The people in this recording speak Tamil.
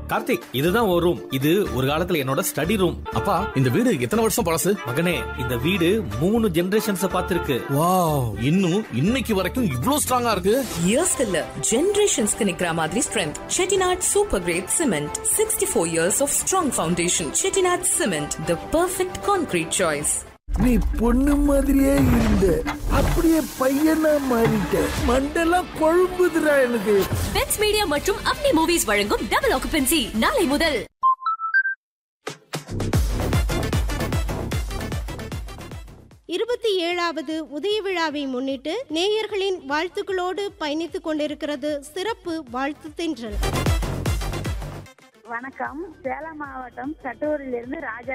கார்த்திக் இதுதான் ஒரு ரூம் இது ஒரு காலத்துல என்னோட ஸ்டடி ரூம் அப்பா இந்த வீடு எத்தனை வருஷம் பழசு மகனே இந்த வீடு மூணு ஜெனரேஷன்ஸ் பார்த்திருக்கு வாவ் இன்னும் இன்னைக்கு வரைக்கும் இவ்ளோ ஸ்ட்ராங்கா இருக்கு இயர்ஸ்க்கு இல்ல ஜெனரேஷன்ஸ்க்கு நிக்கிற மாதிரி strength Chettinad super grade cement sixty four years of strong foundation Chettinad cement the perfect concrete choice நீ பொண்ணு மாதிரியே இருந்த அப்படியே பையனா மாறிட்ட மண்டெல்லாம் கொழும்புதுடா எனக்கு பெட்ஸ் மீடியா மற்றும் அப்னி மூவிஸ் வழங்கும் டபுள் ஆக்குபென்சி நாளை முதல் இருபத்தி ஏழாவது உதய விழாவை முன்னிட்டு நேயர்களின் வாழ்த்துக்களோடு பயணித்துக் கொண்டிருக்கிறது சிறப்பு வாழ்த்து தென்றல் வணக்கம் சேலம் மாவட்டம் கட்டூரிலிருந்து ராஜா